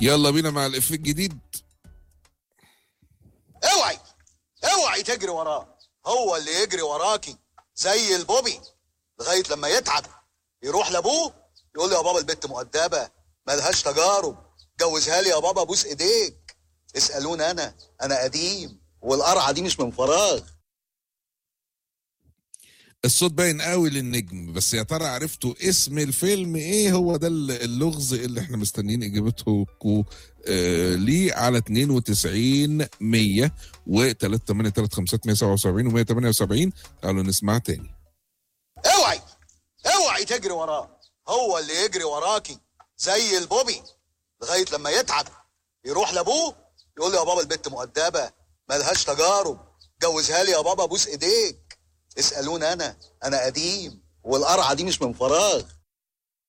يلا بينا مع الإف الجديد اوعي اوعي تجري وراه هو اللي يجري وراكي زي البوبي لغايه لما يتعب يروح لابوه يقول له يا بابا البت مؤدبه ملهاش تجارب جوزها لي يا بابا بوس ايديك اسالوني انا انا قديم والقرعه دي مش من فراغ الصوت باين قوي للنجم بس يا ترى عرفتوا اسم الفيلم ايه هو ده اللغز اللي احنا مستنيين اجابته آه ليه على 92 100 و 3 3 5 177 و 178 تعالوا نسمع تاني اوعي اوعي تجري وراه هو اللي يجري وراكي زي البوبي لغايه لما يتعب يروح لابوه يقول له يا بابا البت مؤدبه ملهاش تجارب جوزها لي يا بابا بوس ايديك اسالوني انا انا قديم والقرعه دي مش من فراغ